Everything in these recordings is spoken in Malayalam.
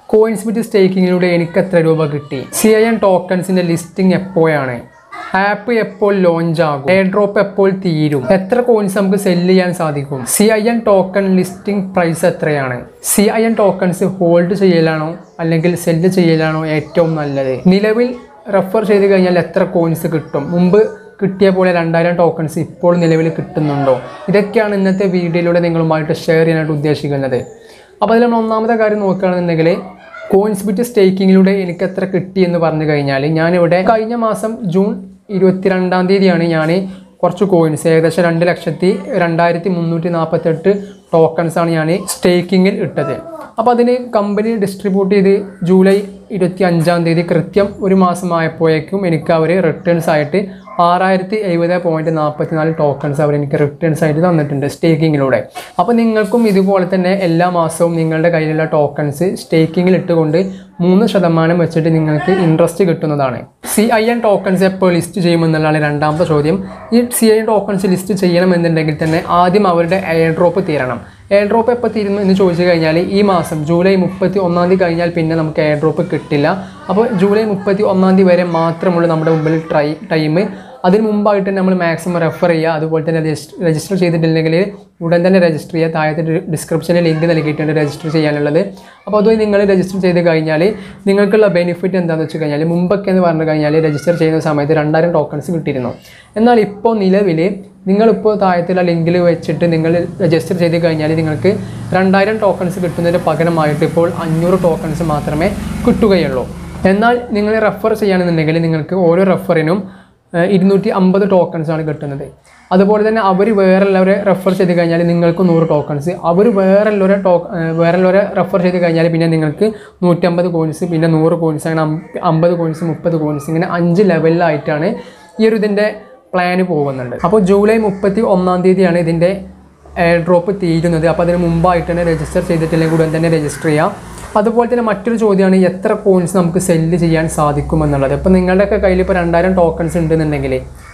കോയിൻസ് ബിറ്റ് സ്റ്റേക്കിങ്ങിലൂടെ എനിക്ക് എത്ര രൂപ കിട്ടി സി ഐ എൻ ടോക്കൺസിന്റെ ലിസ്റ്റിംഗ് എപ്പോഴാണ് ആപ്പ് എപ്പോൾ ലോഞ്ച് ആകും എയർ ഡ്രോപ്പ് എപ്പോൾ തീരും എത്ര കോയിൻസ് നമുക്ക് സെല്ല് ചെയ്യാൻ സാധിക്കും C I N token listing price എത്രയാണ് C I N tokens hold ചെയ്യലാണോ അല്ലെങ്കിൽ സെല്ല് ചെയ്യലാണോ ഏറ്റവും നല്ലത് നിലവിൽ റെഫർ ചെയ്ത് കഴിഞ്ഞാൽ എത്ര കോയിൻസ് കിട്ടും മുമ്പ് കിട്ടിയ പോലെ രണ്ടായിരം ടോക്കൺസ് ഇപ്പോൾ നിലവിൽ കിട്ടുന്നുണ്ടോ ഇതൊക്കെയാണ് ഇന്നത്തെ വീഡിയോയിലൂടെ നിങ്ങളുമായിട്ട് ഷെയർ ചെയ്യാനായിട്ട് ഉദ്ദേശിക്കുന്നത് അപ്പോൾ അതിൽ നമ്മൾ ഒന്നാമത്തെ കാര്യം നോക്കുകയാണെന്നുണ്ടെങ്കിൽ കോയിൻസ് ബിറ്റ് സ്റ്റേക്കിങ്ങിലൂടെ എനിക്ക് എത്ര കിട്ടി എന്ന് പറഞ്ഞു കഴിഞ്ഞാൽ ഞാനിവിടെ കഴിഞ്ഞ മാസം ജൂൺ ഇരുപത്തിരണ്ടാം തീയതിയാണ് ഞാൻ കുറച്ച് കോയിൻസ് ഏകദേശം രണ്ട് ലക്ഷത്തി രണ്ടായിരത്തി മുന്നൂറ്റി നാൽപ്പത്തെട്ട് ടോക്കൺസാണ് ഞാൻ സ്റ്റേക്കിങ്ങിൽ ഇട്ടത് അപ്പോൾ അതിന് കമ്പനി ഡിസ്ട്രിബ്യൂട്ട് ചെയ്ത് ജൂലൈ ഇരുപത്തി അഞ്ചാം തീയതി കൃത്യം ഒരു മാസമായപ്പോഴേക്കും എനിക്ക് അവർ റിട്ടേൺസ് ആയിട്ട് ആറായിരത്തി എഴുപത് പോയിൻറ്റ് നാൽപ്പത്തി നാല് ടോക്കൺസ് അവർ എനിക്ക് റിട്ടേൺസ് ആയിട്ട് തന്നിട്ടുണ്ട് സ്റ്റേക്കിങ്ങിലൂടെ അപ്പോൾ നിങ്ങൾക്കും ഇതുപോലെ തന്നെ എല്ലാ മാസവും നിങ്ങളുടെ കയ്യിലുള്ള ടോക്കൺസ് സ്റ്റേക്കിങ്ങിൽ ഇട്ടുകൊണ്ട് മൂന്ന് ശതമാനം വെച്ചിട്ട് നിങ്ങൾക്ക് ഇൻട്രസ്റ്റ് കിട്ടുന്നതാണ് സി ഐ എൻ ടോക്കൺസ് എപ്പോൾ ലിസ്റ്റ് ചെയ്യുമെന്നുള്ളതാണ് രണ്ടാമത്തെ ചോദ്യം ഈ C I N tokens list ചെയ്യണമെന്നുണ്ടെങ്കിൽ തന്നെ ആദ്യം അവരുടെ എയർ ഡ്രോപ്പ് തീരണം എയർ ഡ്രോപ്പ് എപ്പോൾ തീരുന്നു എന്ന് ചോദിച്ചു കഴിഞ്ഞാൽ ഈ മാസം ജൂലൈ മുപ്പത്തി ഒന്നാം തീയതി കഴിഞ്ഞാൽ പിന്നെ നമുക്ക് എയർ ഡ്രോപ്പ് കിട്ടില്ല അപ്പോൾ ജൂലൈ മുപ്പത്തി ഒന്നാം തീയതി വരെ മാത്രമുള്ളൂ നമ്മുടെ മുമ്പിൽ ട്രൈ ടൈം അതിന് മുമ്പായിട്ട് തന്നെ നമ്മൾ മാക്സിമം റെഫർ ചെയ്യുക അതുപോലെ തന്നെ രജിസ്റ്റർ ചെയ്തിട്ടില്ലെങ്കിൽ ഉടൻ തന്നെ രജിസ്റ്റർ ചെയ്യുക താഴത്തെ ഡിസ്ക്രിപ്ഷനിൽ ലിങ്ക് നൽകിയിട്ടുണ്ട് രജിസ്റ്റർ ചെയ്യാനുള്ളത് അപ്പോൾ അതുവഴി നിങ്ങൾ രജിസ്റ്റർ ചെയ്ത് കഴിഞ്ഞാൽ നിങ്ങൾക്കുള്ള ബെനിഫിറ്റ് എന്താണെന്ന് വെച്ച് കഴിഞ്ഞാൽ മുമ്പൊക്കെ എന്ന് പറഞ്ഞു കഴിഞ്ഞാൽ രജിസ്റ്റർ ചെയ്യുന്ന സമയത്ത് രണ്ടായിരം ടോക്കൺസ് കിട്ടിയിരുന്നു എന്നാൽ ഇപ്പോൾ നിലവിൽ നിങ്ങളിപ്പോൾ താഴത്തുള്ള ലിങ്കിൽ വെച്ചിട്ട് നിങ്ങൾ രജിസ്റ്റർ ചെയ്ത് കഴിഞ്ഞാൽ നിങ്ങൾക്ക് രണ്ടായിരം ടോക്കൺസ് കിട്ടുന്നതിന് പകരമായിട്ട് ഇപ്പോൾ അഞ്ഞൂറ് ടോക്കൺസ് മാത്രമേ കിട്ടുകയുള്ളൂ എന്നാൽ നിങ്ങൾ റെഫർ ചെയ്യുകയാണെന്നുണ്ടെങ്കിൽ നിങ്ങൾക്ക് ഓരോ റെഫറിനും ഇരുന്നൂറ്റി അമ്പത് ടോക്കൺസ് ആണ് കിട്ടുന്നത് അതുപോലെ തന്നെ അവർ വേറെയുള്ളവരെ റെഫർ ചെയ്ത് കഴിഞ്ഞാൽ നിങ്ങൾക്ക് നൂറ് ടോക്കൺസ് അവർ വേറെയുള്ളവരെ ടോ വേറെയുള്ളവരെ റെഫർ ചെയ്ത് കഴിഞ്ഞാൽ പിന്നെ നിങ്ങൾക്ക് നൂറ്റമ്പത് കോയിൻസ് പിന്നെ നൂറ് കോയിൻസ് അങ്ങനെ അമ്പ- അമ്പത് കോയിൻസ് മുപ്പത് കോയിൻസ് ഇങ്ങനെ അഞ്ച് ലെവലിലായിട്ടാണ് ഈ ഒരു ഇതിൻ്റെ പ്ലാന് പോകുന്നുണ്ട് അപ്പോൾ ജൂലൈ മുപ്പത്തി ഒന്നാം തീയതിയാണ് ഇതിൻ്റെ എയർ ഡ്രോപ്പ് തീരുന്നത് അപ്പോൾ അതിന് മുമ്പായിട്ട് തന്നെ രജിസ്റ്റർ ചെയ്തിട്ടില്ലെങ്കിൽ ഉടൻ തന്നെ രജിസ്റ്റർ ചെയ്യാം അതുപോലെ തന്നെ മറ്റൊരു ചോദ്യമാണ് എത്ര കോയിൻസ് നമുക്ക് സെല്ല് ചെയ്യാൻ സാധിക്കുമെന്നുള്ളത് ഇപ്പോൾ നിങ്ങളുടെയൊക്കെ കയ്യിൽ ഇപ്പോൾ രണ്ടായിരം ടോക്കൺസ് ഉണ്ടെന്നുണ്ടെങ്കിൽ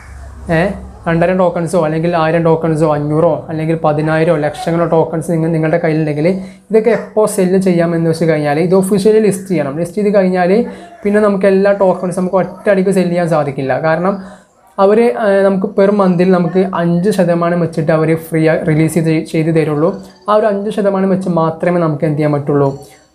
ഏഹ് രണ്ടായിരം ടോക്കൺസോ അല്ലെങ്കിൽ ആയിരം ടോക്കൺസോ അഞ്ഞൂറോ അല്ലെങ്കിൽ പതിനായിരോ ലക്ഷങ്ങളോ ടോക്കൺസ് നിങ്ങൾ നിങ്ങളുടെ കയ്യിലുണ്ടെങ്കിൽ ഇതൊക്കെ എപ്പോൾ സെല്ല് ചെയ്യാമെന്ന് വെച്ച് കഴിഞ്ഞാൽ ഇത് ഒഫീഷ്യലി ലിസ്റ്റ് ചെയ്യണം ലിസ്റ്റ് ചെയ്ത് കഴിഞ്ഞാൽ പിന്നെ നമുക്ക് എല്ലാ ടോക്കൺസ് നമുക്ക് ഒറ്റയടിക്ക് സെല്ല് ചെയ്യാൻ സാധിക്കില്ല കാരണം അവർ നമുക്ക് പെർ മന്തിൽ നമുക്ക് അഞ്ച് ശതമാനം വെച്ചിട്ട് അവർ ഫ്രീ റിലീസ് ചെയ്ത് ചെയ്ത് തരുള്ളൂ ആ ഒരു അഞ്ച് ശതമാനം വെച്ച് മാത്രമേ നമുക്ക് എന്ത് ചെയ്യാൻ പറ്റുള്ളൂ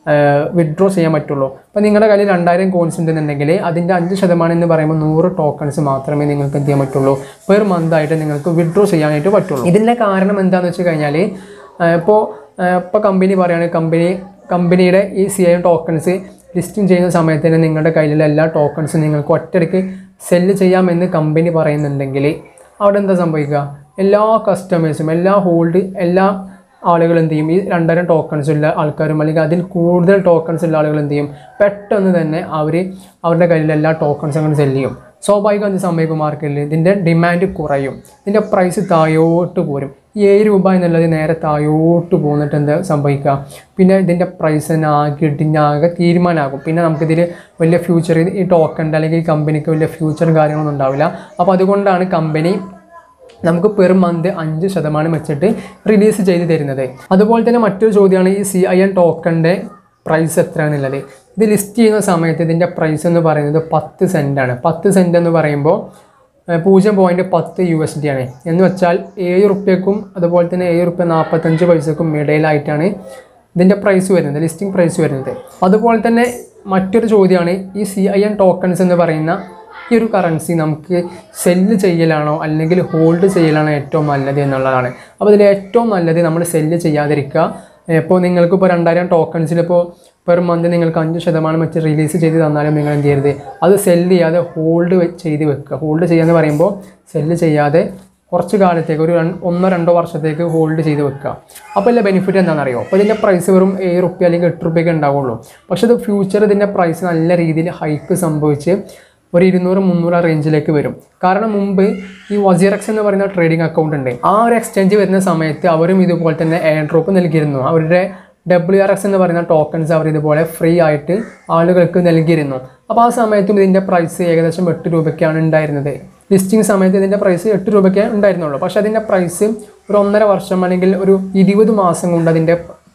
വിഡ്രോ ചെയ്യാൻ പറ്റുള്ളൂ അപ്പോൾ നിങ്ങളുടെ കയ്യിൽ രണ്ടായിരം കോയിൻസ് ഉണ്ടെന്നുണ്ടെങ്കിൽ അതിൻ്റെ അഞ്ച് ശതമാനം എന്ന് പറയുമ്പോൾ നൂറ് ടോക്കൺസ് മാത്രമേ നിങ്ങൾക്ക് എന്ത് ചെയ്യാൻ പറ്റുള്ളൂ പെർ മന്ത് ആയിട്ട് നിങ്ങൾക്ക് വിഡ്രോ ചെയ്യാനായിട്ട് പറ്റുള്ളൂ ഇതിൻ്റെ കാരണം എന്താണെന്ന് വെച്ച് കഴിഞ്ഞാൽ ഇപ്പോൾ ഇപ്പോൾ കമ്പനി പറയുകയാണെങ്കിൽ കമ്പനി കമ്പനിയുടെ ഈ സി ഐ ടോക്കൺസ് ലിസ്റ്റിംഗ് ചെയ്യുന്ന സമയത്ത് തന്നെ നിങ്ങളുടെ കയ്യിലുള്ള എല്ലാ ടോക്കൺസും നിങ്ങൾക്ക് ഒറ്റയടിക്ക് സെല്ല് ചെയ്യാമെന്ന് കമ്പനി പറയുന്നുണ്ടെങ്കിൽ അവിടെ എന്താ സംഭവിക്കുക എല്ലാ കസ്റ്റമേഴ്സും എല്ലാ ഹോൾഡ് എല്ലാ ആളുകൾ എന്ത് ചെയ്യും ഈ രണ്ടായിരം ടോക്കൺസ് ഉള്ള ആൾക്കാരും അല്ലെങ്കിൽ അതിൽ കൂടുതൽ ടോക്കൺസ് ഉള്ള ആളുകൾ എന്ത് ചെയ്യും പെട്ടെന്ന് തന്നെ അവർ അവരുടെ കയ്യിലുള്ള എല്ലാ ടോക്കൺസും അങ്ങനെ സെല്ല് ചെയ്യും സ്വാഭാവികം എന്ത് സംഭവിക്കും മാർക്കറ്റിൽ ഇതിൻ്റെ ഡിമാൻഡ് കുറയും ഇതിൻ്റെ പ്രൈസ് താഴോട്ട് പോരും ഈ ഏഴ് രൂപ എന്നുള്ളത് നേരെ താഴോട്ട് പോന്നിട്ട് എന്താ സംഭവിക്കുക പിന്നെ ഇതിൻ്റെ പ്രൈസ് തന്നെ ആകെ ഇടിഞ്ഞാകെ തീരുമാനമാകും പിന്നെ നമുക്കിതിൽ വലിയ ഫ്യൂച്ചർ ഈ ടോക്കണിൻ്റെ അല്ലെങ്കിൽ ഈ കമ്പനിക്ക് വലിയ ഫ്യൂച്ചറും കാര്യങ്ങളൊന്നും ഉണ്ടാവില്ല അപ്പോൾ അതുകൊണ്ടാണ് കമ്പനി നമുക്ക് പെർ മന്ത് അഞ്ച് ശതമാനം വെച്ചിട്ട് റിലീസ് ചെയ്ത് തരുന്നത് അതുപോലെ തന്നെ മറ്റൊരു ചോദ്യമാണ് ഈ സി ഐ എൻ ടോക്കണിൻ്റെ പ്രൈസ് എത്രയാണെന്നുള്ളത് ഇത് ലിസ്റ്റ് ചെയ്യുന്ന സമയത്ത് ഇതിൻ്റെ പ്രൈസ് എന്ന് പറയുന്നത് പത്ത് സെൻറ്റാണ് പത്ത് സെൻറ്റ് എന്ന് പറയുമ്പോൾ ഏഹ്, പൂജ്യം പോയിൻറ്റ് പത്ത് യു എസ് ഡി ആണ് എന്ന് വെച്ചാൽ ഏഴ് റുപ്യക്കും അതുപോലെ തന്നെ ഏഴ് റുപ്യ നാൽപ്പത്തഞ്ച് പൈസക്കും ഇടയിലായിട്ടാണ് ഇതിൻ്റെ പ്രൈസ് വരുന്നത് ലിസ്റ്റിംഗ് പ്രൈസ് വരുന്നത് അതുപോലെ തന്നെ മറ്റൊരു ചോദ്യമാണ് ഈ സി ഐ എൻ ടോക്കൺസ് എന്ന് പറയുന്ന ഈ ഒരു കറൻസി നമുക്ക് സെല്ല് ചെയ്യലാണോ അല്ലെങ്കിൽ ഹോൾഡ് ചെയ്യലാണോ ഏറ്റവും നല്ലത് എന്നുള്ളതാണ് അപ്പോൾ ഇതിൽ ഏറ്റവും നല്ലത് നമ്മൾ സെല്ല് ചെയ്യാതിരിക്കുക ഇപ്പോൾ നിങ്ങൾക്ക് ഇപ്പോൾ രണ്ടായിരം ടോക്കൺസിൽ ഇപ്പോൾ പെർ മന്ത് നിങ്ങൾക്ക് അഞ്ച് ശതമാനം വെച്ച് റിലീസ് ചെയ്ത് തന്നാലും നിങ്ങൾ എന്ത് ചെയ്യരുത് അത് സെല്ല് ചെയ്യാതെ ഹോൾഡ് ചെയ്ത് വെക്കുക ഹോൾഡ് ചെയ്യാന്ന് പറയുമ്പോൾ സെല്ല് ചെയ്യാതെ കുറച്ച് കാലത്തേക്ക് ഒരു രണ്ട് ഒന്നോ രണ്ടോ വർഷത്തേക്ക് ഹോൾഡ് ചെയ്ത് വെക്കുക അപ്പോൾ ഇതിൻ്റെ ബെനിഫിറ്റ് എന്താണെന്ന് അറിയോ അപ്പോൾ ഇതിൻ്റെ പ്രൈസ് വെറും ഏഴ് റുപ്യ അല്ലെങ്കിൽ എട്ട് റുപ്യൊക്കെ ഉണ്ടാവുള്ളൂ പക്ഷേ ഇത് ഫ്യൂച്ചർ ഇതിൻ്റെ പ്രൈസ് നല്ല രീതിയിൽ ഹൈക്ക് സംഭവിച്ച് ഒരു ഇരുന്നൂറ് മുന്നൂറ് ആ റേഞ്ചിലേക്ക് വരും കാരണം മുമ്പ് ഈ വസീറക്സ് എന്ന് പറയുന്ന ട്രേഡിംഗ് അക്കൗണ്ട് ഉണ്ട് ആ ഒരു എക്സ്ചേഞ്ച് വരുന്ന സമയത്ത് അവരും ഇതുപോലെ തന്നെ എയർ ഡ്രോപ്പ് നൽകിയിരുന്നു അവരുടെ ഡബ്ല്യു ആർ എക്സ് എന്ന് പറയുന്ന ടോക്കൺസ് അവർ ഇതുപോലെ ഫ്രീ ആയിട്ട് ആളുകൾക്ക് നൽകിയിരുന്നു അപ്പോൾ ആ സമയത്തും ഇതിൻ്റെ പ്രൈസ് ഏകദേശം എട്ട് രൂപയ്ക്കാണ് ഉണ്ടായിരുന്നത് ലിസ്റ്റിംഗ് സമയത്ത് ഇതിൻ്റെ പ്രൈസ് എട്ട് രൂപയ്ക്കേ ഉണ്ടായിരുന്നുള്ളൂ പക്ഷേ അതിൻ്റെ പ്രൈസ് ഒരു ഒന്നര വർഷം അല്ലെങ്കിൽ ഒരു ഇരുപത് മാസം കൊണ്ട് അതിൻ്റെ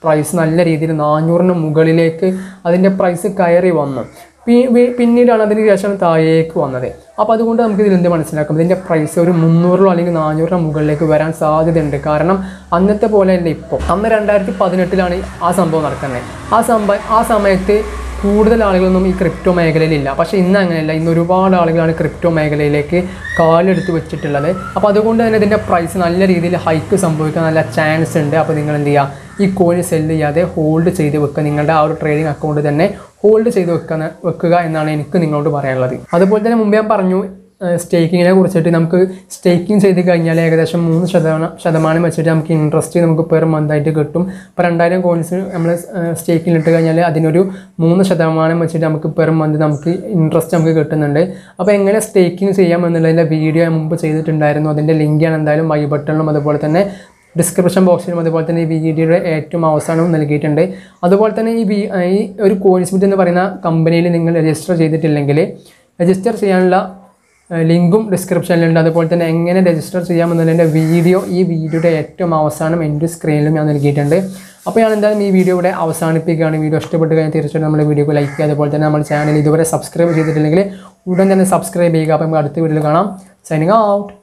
പ്രൈസ് നല്ല രീതിയിൽ നാനൂറിന് മുകളിലേക്ക് അതിൻ്റെ പ്രൈസ് കയറി വന്നു പി- വി- പിന്നീടാണ് അതിന് ശേഷം താഴേക്ക് വന്നത് അപ്പോൾ അതുകൊണ്ട് നമുക്ക് ഇതിൽ എന്ത് മനസ്സിലാക്കാം ഇതിൻ്റെ പ്രൈസ് ഒരു മുന്നൂറിലോ അല്ലെങ്കിൽ നാനൂറിനോ മുകളിലേക്ക് വരാൻ സാധ്യതയുണ്ട് കാരണം അന്നത്തെ പോലെയല്ല ഇപ്പോൾ അന്ന് രണ്ടായിരത്തി പതിനെട്ടിലാണ് ആ സംഭവം നടക്കുന്നത് ആ സംഭവം ആ സമയത്ത് കൂടുതൽ ആളുകളൊന്നും ഈ ക്രിപ്റ്റോ മേഖലയിലില്ല പക്ഷേ ഇന്ന് അങ്ങനെയല്ല ഇന്ന് ഒരുപാട് ആളുകളാണ് ക്രിപ്റ്റോ മേഖലയിലേക്ക് കാലെടുത്ത് വെച്ചിട്ടുള്ളത് അപ്പോൾ അതുകൊണ്ട് തന്നെ ഇതിൻ്റെ പ്രൈസ് നല്ല രീതിയിൽ ഹൈക്ക് സംഭവിക്കാൻ നല്ല ചാൻസ് ഉണ്ട് അപ്പോൾ നിങ്ങൾ എന്ത് ചെയ്യുക ഈ കോയിൻ സെല്ല് ചെയ്യാതെ ഹോൾഡ് ചെയ്ത് വെക്കുക നിങ്ങളുടെ ആ ഒരു ട്രേഡിംഗ് അക്കൗണ്ട് തന്നെ ഹോൾഡ് ചെയ്ത് വെക്കുന്ന വെക്കുക എന്നാണ് എനിക്ക് നിങ്ങളോട് പറയാനുള്ളത് അതുപോലെ തന്നെ മുമ്പേ ഞാൻ പറഞ്ഞു സ്റ്റേക്കിങ്ങിനെ കുറിച്ചിട്ട് നമുക്ക് സ്റ്റേക്കിംഗ് ചെയ്ത് കഴിഞ്ഞാൽ ഏകദേശം മൂന്ന് ശതമാനം ശതമാനം വെച്ചിട്ട് നമുക്ക് ഇൻട്രസ്റ്റ് നമുക്ക് പെർ മന്ത് ആയിട്ട് കിട്ടും ഇപ്പോൾ രണ്ടായിരം കോയിൻസ് നമ്മൾ സ്റ്റേക്കിൽ ഇട്ട് കഴിഞ്ഞാൽ അതിനൊരു മൂന്ന് ശതമാനം വെച്ചിട്ട് നമുക്ക് പെർ മന്ത് നമുക്ക് ഇൻട്രസ്റ്റ് നമുക്ക് കിട്ടുന്നുണ്ട് അപ്പോൾ എങ്ങനെ സ്റ്റേക്കിംഗ് ചെയ്യാം എന്നുള്ളതിൻ്റെ വീഡിയോ ഞാൻ മുമ്പ് ചെയ്തിട്ടുണ്ടായിരുന്നു അതിൻ്റെ ലിങ്ക് ഞാൻ എന്തായാലും ഐ ബട്ടണിലും അതുപോലെ തന്നെ ഡിസ്ക്രിപ്ഷൻ ബോക്സിലും അതുപോലെ തന്നെ ഈ വീഡിയോയുടെ ഏറ്റവും അവസാനവും നൽകിയിട്ടുണ്ട് അതുപോലെ തന്നെ ഈ വി- ഈ ഒരു കോയിൻസ്മിറ്റ് എന്ന് പറയുന്ന കമ്പനിയിൽ നിങ്ങൾ രജിസ്റ്റർ ചെയ്തിട്ടില്ലെങ്കിൽ രജിസ്റ്റർ ചെയ്യാനുള്ള ഏഹ് ലിങ്കും ഡിസ്ക്രിപ്ഷനിലുണ്ട് അതുപോലെ തന്നെ എങ്ങനെ രജിസ്റ്റർ ചെയ്യാമെന്നുള്ളതിൻ്റെ വീഡിയോ ഈ വീഡിയോയുടെ ഏറ്റവും അവസാനം എൻ്റെ സ്ക്രീനിലും ഞാൻ നൽകിയിട്ടുണ്ട് അപ്പോൾ ഞാൻ എന്തായാലും ഈ വീഡിയോ ഇവിടെ അവസാനിപ്പിക്കുകയാണ് വീഡിയോ ഇഷ്ടപ്പെട്ട് കഴിഞ്ഞാൽ തീർച്ചയായിട്ടും നമ്മുടെ വീഡിയോ ലൈക്ക് ചെയ്യുക അതുപോലെ തന്നെ നമ്മുടെ ചാനൽ ഇതുവരെ സബ്സ്ക്രൈബ് ചെയ്തിട്ടില്ലെങ്കിൽ ഉടൻ തന്നെ സബ്സ്ക്രൈബ് ചെയ്യുക അപ്പോൾ നമുക്ക് അടുത്ത വീഡിയോയിൽ കാണാം സൈനിങ് ഔട്ട്